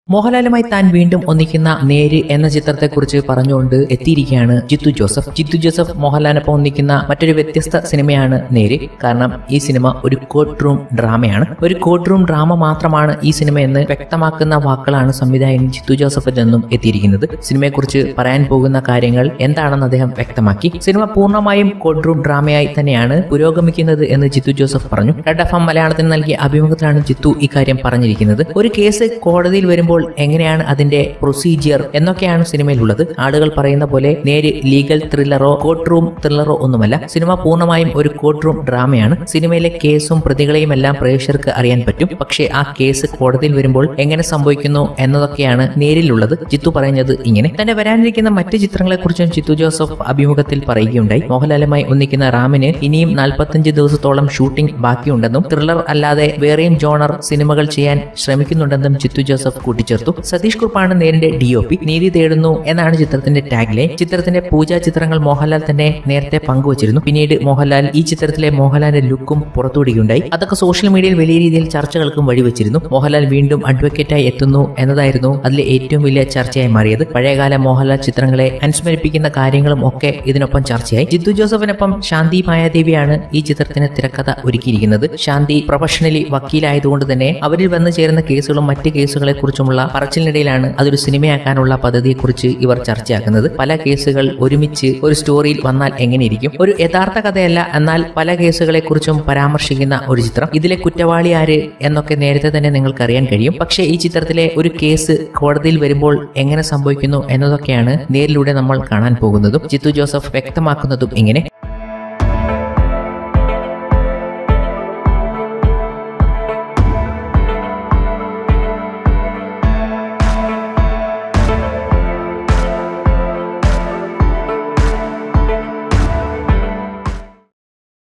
മോഹൻലാലുമായി താൻ വീണ്ടും ഒന്നിക്കുന്ന നേര് എന്ന ചിത്രത്തെക്കുറിച്ച് പറഞ്ഞുകൊണ്ട് എത്തിയിരിക്കുകയാണ് ജിത്തു ജോസഫ് ജിത്തു ജോസഫ് മോഹൻലാലിനൊപ്പം ഒന്നിക്കുന്ന മറ്റൊരു വ്യത്യസ്ത സിനിമയാണ് നേര് കാരണം ഈ സിനിമ ഒരു കോർട്ട് റൂം ഡ്രാമയാണ് ഒരു കോർട്ട് റൂം ഡ്രാമ മാത്രമാണ് ഈ സിനിമ എന്ന് വ്യക്തമാക്കുന്ന വാക്കുകളാണ് സംവിധായകൻ ജിത്തു ജോസഫിൽ നിന്നും എത്തിയിരിക്കുന്നത് സിനിമയെക്കുറിച്ച് പറയാൻ പോകുന്ന കാര്യങ്ങൾ എന്താണെന്ന് അദ്ദേഹം വ്യക്തമാക്കി സിനിമ പൂർണ്ണമായും കോർട്ട് റൂം ഡ്രാമയായി തന്നെയാണ് പുരോഗമിക്കുന്നത് എന്ന് ജിത്തു ജോസഫ് പറഞ്ഞു റെഡ് എഫ് എം മലയാളത്തിന് നൽകിയ അഭിമുഖത്തിലാണ് ജിത്തു ഇക്കാര്യം പറഞ്ഞിരിക്കുന്നത് ഒരു കേസ് കോടതിയിൽ വരുമ്പോൾ എങ്ങനെയാണ് അതിന്റെ പ്രൊസീജിയർ എന്നൊക്കെയാണ് സിനിമയിലുള്ളത് ആളുകൾ പറയുന്ന പോലെ നേര് ലീഗൽ ത്രില്ലറോ കോർട്ട് റൂം ത്രില്ലറോ ഒന്നുമല്ല സിനിമ പൂർണ്ണമായും ഒരു കോർട്ട് റൂം ഡ്രാമയാണ് സിനിമയിലെ കേസും പ്രതികളെയും എല്ലാം പ്രേക്ഷകർക്ക് അറിയാൻ പറ്റും പക്ഷേ ആ കേസ് കോടതിയിൽ വരുമ്പോൾ എങ്ങനെ സംഭവിക്കുന്നു എന്നതൊക്കെയാണ് നേരിലുള്ളത് ജിത്തു പറയുന്നത് ഇങ്ങനെ തന്നെ വരാനിരിക്കുന്ന മറ്റ് ചിത്രങ്ങളെക്കുറിച്ചും ചിത്തു ജോസഫ് അഭിമുഖത്തിൽ പറയുകയുണ്ടായി മോഹൻലാലുമായി ഒന്നിക്കുന്ന റാമിന് ഇനിയും നാൽപ്പത്തഞ്ച് ദിവസത്തോളം ഷൂട്ടിംഗ് ബാക്കിയുണ്ടെന്നും ത്രില്ലർ അല്ലാതെ വേറെയും ജോണർ സിനിമകൾ ചെയ്യാൻ ശ്രമിക്കുന്നുണ്ടെന്നും ചിത്തു ജോസഫ് കൂട്ടിച്ചേർത്തു സതീഷ് കുറുപ്പാണ് നേരിന്റെ ഡി ഒ പി നീതി തേടുന്നു എന്നാണ് ചിത്രത്തിന്റെ ടാഗ്ലൈൻ ചിത്രത്തിന്റെ പൂജാ ചിത്രങ്ങൾ മോഹൻലാൽ തന്നെ നേരത്തെ പങ്കുവച്ചിരുന്നു പിന്നീട് മോഹൻലാൽ ഈ ചിത്രത്തിലെ മോഹൻലാലിന്റെ ലുക്കും പുറത്തുവിടുകയുണ്ടായി അതൊക്കെ സോഷ്യൽ മീഡിയയിൽ വലിയ രീതിയിൽ ചർച്ചകൾക്കും വഴിവെച്ചിരുന്നു മോഹൻലാൽ വീണ്ടും അഡ്വക്കേറ്റായി എത്തുന്നു എന്നതായിരുന്നു അതിലെ ഏറ്റവും വലിയ ചർച്ചയായി മാറിയത് പഴയകാല മോഹൻലാൽ ചിത്രങ്ങളെ അനുസ്മരിപ്പിക്കുന്ന കാര്യങ്ങളും ഒക്കെ ഇതിനൊപ്പം ചർച്ചയായി ജിത്തു ജോസഫിനൊപ്പം ശാന്തി മായാദേവിയാണ് ഈ ചിത്രത്തിന് തിരക്കഥ ഒരുക്കിയിരിക്കുന്നത് ശാന്തി പ്രൊഫഷണലി വക്കീലായതുകൊണ്ട് തന്നെ അവരിൽ വന്നു ചേരുന്ന കേസുകളും മറ്റ് കേസുകളെ കുറിച്ചുമുള്ള പറച്ചിലിനിടയിലാണ് അതൊരു സിനിമയാക്കാനുള്ള പദ്ധതിയെക്കുറിച്ച് ഇവർ ചർച്ചയാക്കുന്നത് പല കേസുകൾ ഒരുമിച്ച് ഒരു സ്റ്റോറിയിൽ വന്നാൽ എങ്ങനെയിരിക്കും ഒരു യഥാർത്ഥ കഥയല്ല എന്നാൽ പല കേസുകളെ കുറിച്ചും പരാമർശിക്കുന്ന ഒരു ചിത്രം ഇതിലെ കുറ്റവാളി ആര് എന്നൊക്കെ നേരത്തെ തന്നെ നിങ്ങൾക്ക് അറിയാൻ കഴിയും പക്ഷേ ഈ ചിത്രത്തിലെ ഒരു കേസ് കോടതിയിൽ വരുമ്പോൾ എങ്ങനെ സംഭവിക്കുന്നു എന്നതൊക്കെയാണ് നേരിലൂടെ നമ്മൾ കാണാൻ പോകുന്നതും ജിത്തു ജോസഫ് വ്യക്തമാക്കുന്നതും ഇങ്ങനെ